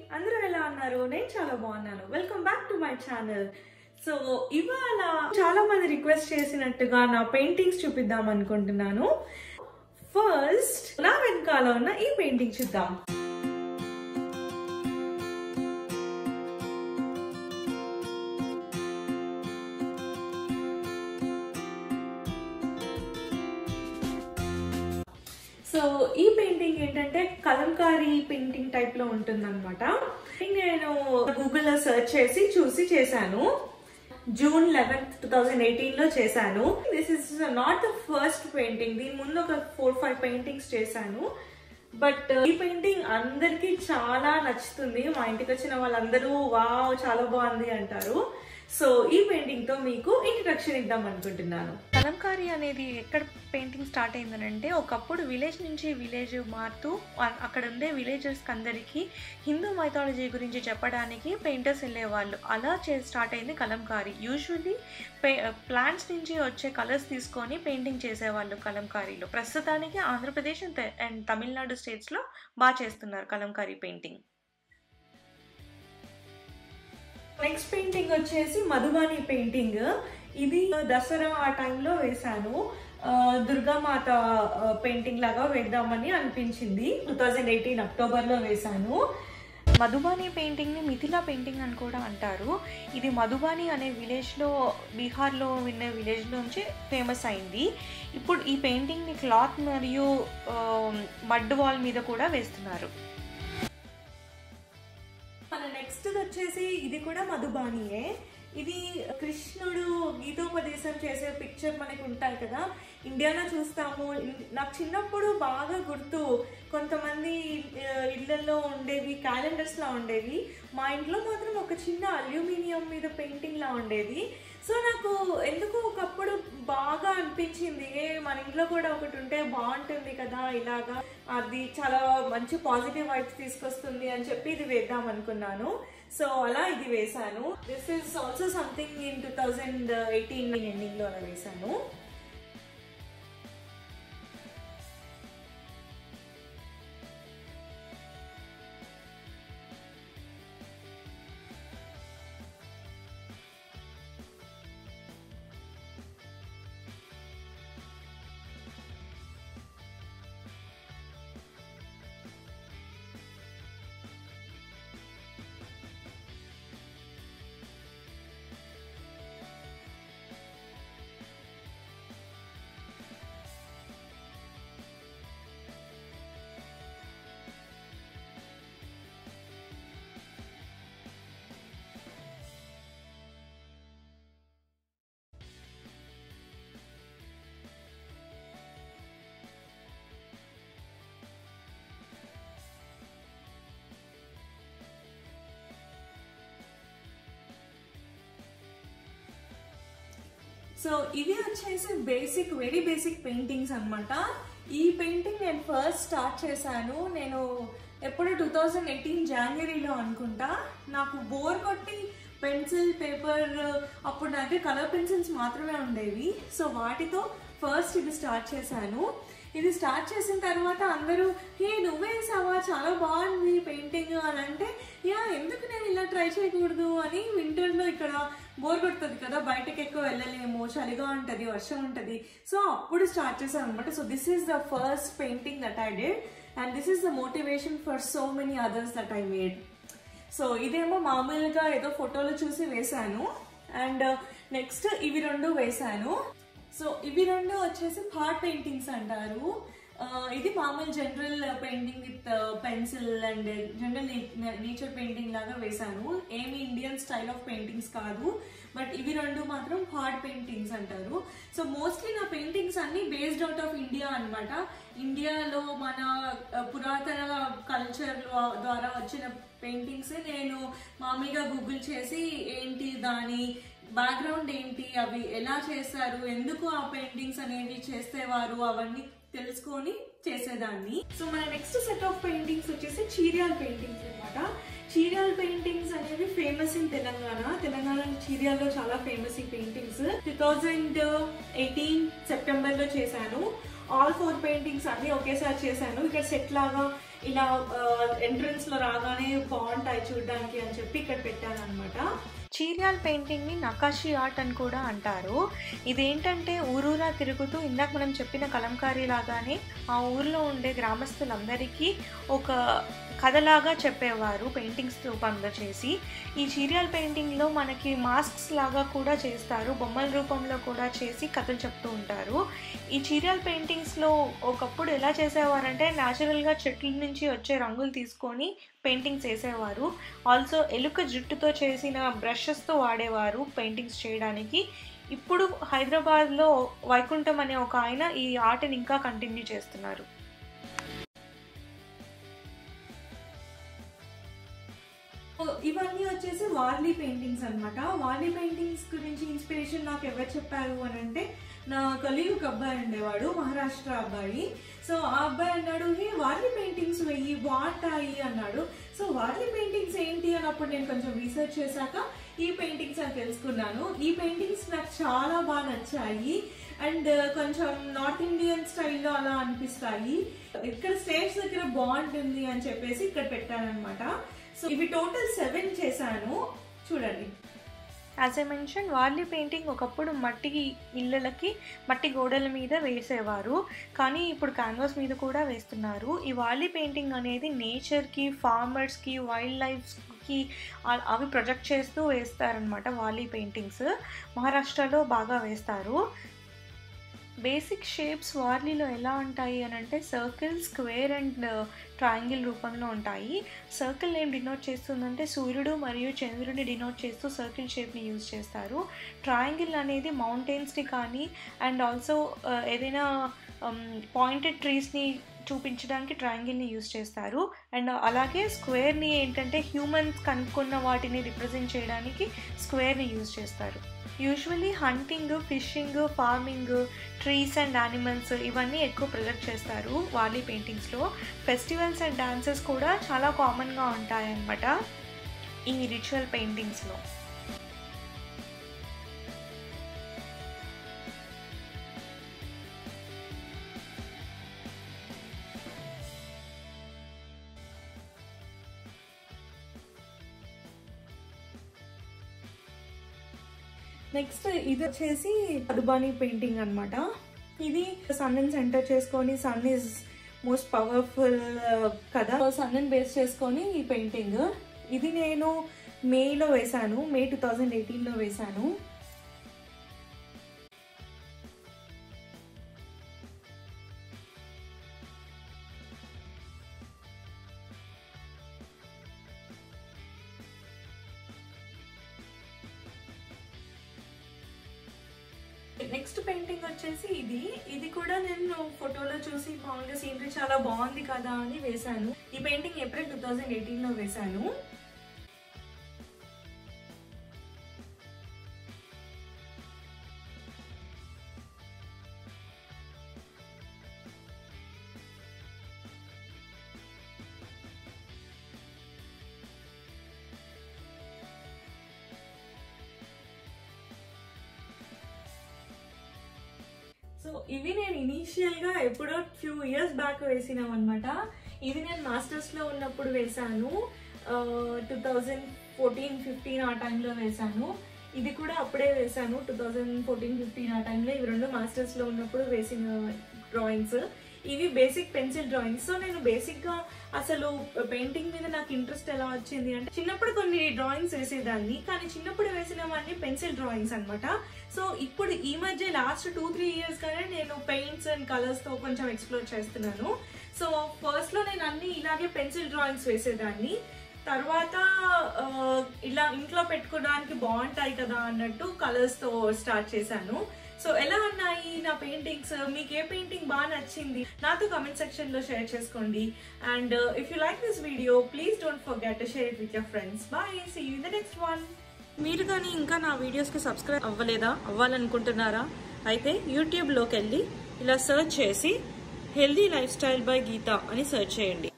అందరూ ఎలా ఉన్నారు నేను చాలా బాగున్నాను welcome back to my channel so ఇవాళ చాలా మంది రిక్వెస్ట్ చేసినట్టుగా నా పెయింటింగ్స్ చూపిద్దాం అనుకుంటున్నాను ఫస్ట్ నా వెనకాల ఉన్న ఈ పెయింటింగ్ చూద్దాం సో ఈ పెయింటింగ్ ఏంటంటే కలంకారీ పెయింటింగ్ టైప్ లో ఉంటుందన్నమాట నేను గూగుల్లో సెర్చ్ చేసి చూసి చేశాను June eleventh two thousand eighteen లో చేశాను this is not the first painting దీని ముందు ఒక ఫోర్ ఫైవ్ పెయింటింగ్స్ చేశాను బట్ ఈ పెయింటింగ్ అందరికి చాలా నచ్చుతుంది మా ఇంటికి వచ్చిన వాళ్ళందరూ వావ్ చాలా బాగుంది అంటారు సో ఈ పెయింటింగ్ తో మీకు ఇంట్రడక్షన్ ఇద్దాం అనుకుంటున్నాను కలంకారీ అనేది ఎక్కడ పెయింటింగ్ స్టార్ట్ అయిందనంటే ఒకప్పుడు విలేజ్ నుంచి విలేజ్ మారుతూ అ- అక్కడ ఉండే విలేజర్స్ అందరికీ హిందూ మైథాలజీ గురించి చెప్పడానికి పెయింటర్స్ వెళ్ళేవాళ్ళు అలా చే స్టార్ట్ అయింది కలంకారీ యూజువల్లీ పే ప్లాంట్స్ నుంచి వచ్చే కలర్స్ తీసుకొని పెయింటింగ్ చేసేవాళ్ళు కలంకారీలో ప్రస్తుతానికి ఆంధ్రప్రదేశ్ అండ్ తె- అండ్ తమిళనాడు స్టేట్స్లో బాగా చేస్తున్నారు కలంకారీ పెయింటింగ్ నెక్స్ట్ పెయింటింగ్ వచ్చేసి మధుబాని పెయింటింగ్ ఇది దసరా ఆ టైంలో వేశాను ఆ, దుర్గామాత పెయింటింగ్ లాగా వేద్దామని అనిపించింది టూ థౌజండ్ ఎయిటీన్ అక్టోబర్ లో వేశాను మధుబాని పెయింటింగ్ని మిథిలా పెయింటింగ్ అని కూడా అంటారు ఇది మధుబాని అనే విలేజ్లో బీహార్లో ఉన్న విలేజ్లోంచి ఫేమస్ అయింది ఇప్పుడు ఈ పెయింటింగ్ని క్లాత్ మరియు మడ్ వాల్ మీద కూడా వేస్తున్నారు మన నెక్స్ట్ వచ్చేసి ఇది కూడా మధుబానియే ఇది కృష్ణుడు గీతోపదేశం చేసే పిక్చర్ మనకి ఉంటాయి కదా ఇండియాలో చూస్తాము ఇన్- నాకు చిన్నప్పుడు బాగా గుర్తు కొంతమంది ఆ, ఇళ్ళల్లో ఉండేవి క్యాలెండర్స్ లా ఉండేవి మా ఇంట్లో మాత్రం ఒక చిన్న అల్యూమినియం మీద పెయింటింగ్ లా ఉండేది సో నాకు ఎందుకు ఒకప్పుడు బాగా అనిపించింది ఏ మన ఇంట్లో కూడా ఒకటి ఉంటే బాగుంటుంది కదా ఇలాగా అది చాలా మంచి పాజిటివ్ వైబ్స్ తీసుకొస్తుంది అని చెప్పి ఇది వేద్దాం అనుకున్నాను సో అలా ఇది వేశాను this is also something in two thousand eighteen ending లో అలా వేశాను సో ఇవి వచ్చేసి బేసిక్ వెరీ బేసిక్ పెయింటింగ్స్ అన్నమాట ఈ పెయింటింగ్ నేను ఫస్ట్ స్టార్ట్ చేశాను నేను ఎప్పుడు టూ థౌజండ్ ఎయిటీన్ జనవరిలో అనుకుంటా నాకు బోర్ కొట్టి పెన్సిల్ పేపర్ అప్పుడు నా దగ్గర కలర్ పెన్సిల్స్ మాత్రమే ఉండేవి సో వాటితో ఫస్ట్ ఇది స్టార్ట్ చేశాను ఇది స్టార్ట్ చేసిన తర్వాత అందరూ హే నువ్వే వేసావా చాలా బాగుంది పెయింటింగ్ అని అంటే యా ఎందుకు నేను ఇలా ట్రై చేయకూడదు అని వింటర్లో ఇక్కడ బోర్ కొడుతుంది కదా బయటకు ఎక్కువ వెళ్ళలేము చలిగా ఉంటుంది వర్షం ఉంటుంది సో అప్పుడు స్టార్ట్ చేశాను అనమాట so this is the first painting that I did and this is the motivation for so many others that I made so ఇదేమో మామూలుగా ఏదో ఫోటోలు చూసి వేశాను అండ్ నెక్స్ట్ ఇవి రెండు వేశాను సో ఇవి రెండు వచ్చేసి హార్ట్ పెయింటింగ్స్ అంటారు ఆ, ఇది మామూలు general painting with pencil and general nature painting లాగా వేశాను ఏమి ఇండియన్ స్టైల్ ఆఫ్ పెయింటింగ్స్ కాదు బట్ ఇవి రెండు మాత్రం హార్డ్ పెయింటింగ్స్ అంటారు సో మోస్ట్లీ నా పెయింటింగ్స్ అన్ని బేస్డ్ అవుట్ ఆఫ్ ఇండియా అన్నమాట ఇండియాలో మన ఆ, పురాతన కల్చర్ ద్వారా వచ్చిన పెయింటింగ్స్ నేను మామూలుగా గూగుల్ చేసి ఏంటి దాని బ్యాక్గ్రౌండ్ ఏంటి అవి ఎలా చేస్తారు ఎందుకు ఆ పెయింటింగ్స్ అనేవి చేసేవారు అవన్నీ తెలుసుకొని చేసేదాన్ని సో మన నెక్స్ట్ సెట్ ఆఫ్ పెయింటింగ్స్ వచ్చేసి చీరియాల్ పెయింటింగ్స్ అన్నమాట చీరియాల్ పెయింటింగ్స్ అనేవి ఫేమస్ ఇన్ తెలంగాణ తెలంగాణ చీరియాల్లో చాలా ఫేమస్ ఈ paintings two thousand eighteen September లో చేశాను ఆల్ ఫోర్ పెయింటింగ్స్ అన్ని ఒకేసారి చేశాను ఇక్కడ సెట్ లాగా ఇలా ఎంట్రన్స్ లో రాగానే బాగుంటాయి చూడడానికి అని చెప్పి ఇక్కడ పెట్టాను అనమాట చీరియాల్ పెయింటింగ్ని నకాషి ఆర్ట్ అని కూడా అంటారు ఇదేంటంటే ఊరూరా తిరుగుతూ ఇందాక మనం చెప్పిన కలంకారీ లాగానే ఆ ఊర్లో ఉండే గ్రామస్తులందరికీ ఒక కథలాగా చెప్పేవారు పెయింటింగ్స్ రూపంలో చేసి ఈ చీరియాల్ పెయింటింగ్లో మనకి మాస్క్స్ లాగా కూడా చేస్తారు బొమ్మల రూపంలో కూడా చేసి కథలు చెప్తూ ఉంటారు ఈ చీరియాల్ పెయింటింగ్స్లో ఒకప్పుడు ఎలా చేసేవారంటే న్యాచురల్గా చెట్ల నుంచి వచ్చే రంగులు తీసుకొని పెయింటింగ్స్ వేసేవారు ఆల్సో ఎలుక జుట్టుతో చేసిన బ్రషెస్తో వాడేవారు పెయింటింగ్స్ చేయడానికి ఇప్పుడు హైదరాబాద్లో వైకుంఠం అనే ఒక ఆయన ఈ ఆర్ట్ని ఇంకా కంటిన్యూ చేస్తున్నారు ఇవన్నీ వచ్చేసి వార్లీ పెయింటింగ్స్ అన్నమాట వార్లీ పెయింటింగ్స్ గురించి ఇన్స్పిరేషన్ నాకు ఎవరు చెప్పారు అని అంటే నా కొలీగ్ ఒక అబ్బాయి ఉండేవాడు మహారాష్ట్ర అబ్బాయి సో ఆ అబ్బాయి అన్నాడు హే వార్లీ పెయింటింగ్స్ వెయ్యి బాగుంటాయి అన్నాడు సో వార్లీ పెయింటింగ్స్ ఏంటి అన్నప్పుడు నేను కొంచెం రీసెర్చ్ చేశాక ఈ పెయింటింగ్స్ అని తెలుసుకున్నాను ఈ పెయింటింగ్స్ నాకు చాలా బాగా నచ్చాయి అండ్ కొంచెం నార్త్ ఇండియన్ స్టైల్లో అలా అనిపిస్తాయి ఇక్కడ స్టేట్స్ దగ్గర బాగుంటుంది అని చెప్పేసి ఇక్కడ పెట్టానన్నమాట సో ఇవి టోటల్ సెవెన్ చేశాను చూడండి as I mention Warli painting ఒకప్పుడు మట్టి ఇళ్ళకి మట్టి గోడల మీద వేసేవారు కానీ ఇప్పుడు క్యాన్వాస్ మీద కూడా వేస్తున్నారు ఈ వార్లీ పెయింటింగ్ అనేది నేచర్కి ఫార్మర్స్కి వైల్డ్ లైఫ్కి అవి ప్రొజెక్ట్ చేస్తూ వేస్తారనమాట వార్లీ పెయింటింగ్స్ మహారాష్ట్రలో బాగా వేస్తారు బేసిక్ షేప్స్ వార్లీలో ఎలా ఉంటాయి అని అంటే సర్కిల్ స్క్వేర్ అండ్ ట్రయాంగిల్ రూపంలో ఉంటాయి సర్కిల్ ఏం డినోట్ చేస్తుందంటే సూర్యుడు మరియు చంద్రుడిని డినోట్ చేస్తూ సర్కిల్ షేప్ని యూజ్ చేస్తారు ట్రయాంగిల్ అనేది మౌంటైన్స్ని కానీ అండ్ ఆల్సో ఏదైనా పాయింటెడ్ ట్రీస్ని చూపించడానికి ట్రయాంగిల్ని యూజ్ చేస్తారు అండ్ అలాగే స్క్వేర్ని ఏంటంటే హ్యూమన్స్ కనుక్కున్న వాటిని రిప్రజెంట్ చేయడానికి స్క్వేర్ని యూజ్ చేస్తారు usually hunting fishing farming trees and animals ఇవన్నీ ఎక్కువ ప్రొజెక్ట్ చేస్తారు వాలీ పెయింటింగ్స్లో ఫెస్టివల్స్ అండ్ డాన్సెస్ కూడా చాలా కామన్గా ఉంటాయన్నమాట ఈ రిచువల్ పెయింటింగ్స్లో నెక్స్ట్ ఇది వచ్చేసి అదుబానీ పెయింటింగ్ అన్నమాట ఇది సన్ సెంటర్ చేసుకొని సన్ ఇస్ మోస్ట్ పవర్ఫుల్ కదా సన్ బేస్ చేసుకొని ఈ పెయింటింగ్ ఇది నేను మేలో వేశాను మే టూ థౌజండ్ ఎయిటీన్లో వేశాను నెక్స్ట్ పెయింటింగ్ వచ్చేసి ఇది ఇది కూడా నేను ఫోటోలో చూసి మామూలుగా సీనరీ చాలా బాగుంది కదా అని వేశాను ఈ painting April two thousand eighteen లో వేశాను సో ఇవి నేను ఇనీషియల్ గా ఎప్పుడో ఫ్యూ ఇయర్స్ బ్యాక్ వేసినాం అనమాట ఇది నేను మాస్టర్స్ లో ఉన్నప్పుడు వేశాను టూ థౌజండ్ ఫోర్టీన్ ఫిఫ్టీన్ ఆ టైంలో వేశాను ఇది కూడా అప్పుడే వేశాను టూ థౌజండ్ ఫోర్టీన్ ఫిఫ్టీన్ ఆ టైంలో ఇవి రెండు మాస్టర్స్ లో ఉన్నప్పుడు వేసిన డ్రాయింగ్స్ ఇవి బేసిక్ పెన్సిల్ డ్రాయింగ్స్ సో నేను బేసిక్ గా అసలు పెయింటింగ్ మీద నాకు ఇంట్రెస్ట్ ఎలా వచ్చింది అంటే చిన్నప్పుడు కొన్ని డ్రాయింగ్స్ వేసేదాన్ని కానీ చిన్నప్పుడు వేసినవన్నీ పెన్సిల్ డ్రాయింగ్స్ అన్నమాట సో ఇప్పుడు ఈ మధ్య లాస్ట్ టూ త్రీ ఇయర్స్ గానే నేను పెయింట్స్ అండ్ కలర్స్ తో కొంచెం ఎక్స్ప్లోర్ చేస్తున్నాను సో ఫస్ట్ లో నేను అన్ని ఇలాగే పెన్సిల్ డ్రాయింగ్స్ వేసేదాన్ని తర్వాత ఆ, ఇలా ఇంట్లో పెట్టుకోవడానికి బాగుంటాయి కదా అన్నట్టు కలర్స్ తో స్టార్ట్ చేశాను సో ఎలా ఉన్నాయి నా పెయింటింగ్స్ మీకు ఏ పెయింటింగ్ బాగా నచ్చింది నాతో కమెంట్ సెక్షన్ లో షేర్ చేసుకోండి and if you like this video please don't forget to share it with your friends bye see you the next one మీరు కానీ ఇంకా నా వీడియోస్కి సబ్స్క్రైబ్ అవ్వలేదా అవ్వాలనుకుంటున్నారా అయితే యూట్యూబ్లోకి వెళ్ళి ఇలా సెర్చ్ చేసి healthy lifestyle by Geetha అని సెర్చ్ చేయండి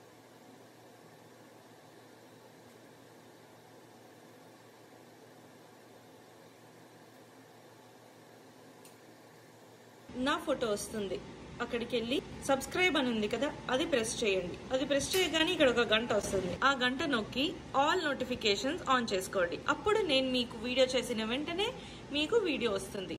నా ఫోటో వస్తుంది అక్కడికి వెళ్ళి సబ్స్క్రైబ్ అని ఉంది కదా అది ప్రెస్ చేయండి అది ప్రెస్ చేయగానే ఇక్కడ ఒక గంట వస్తుంది ఆ గంట నొక్కి ఆల్ నోటిఫికేషన్స్ ఆన్ చేసుకోండి అప్పుడు నేను మీకు వీడియో చేసిన వెంటనే మీకు వీడియో వస్తుంది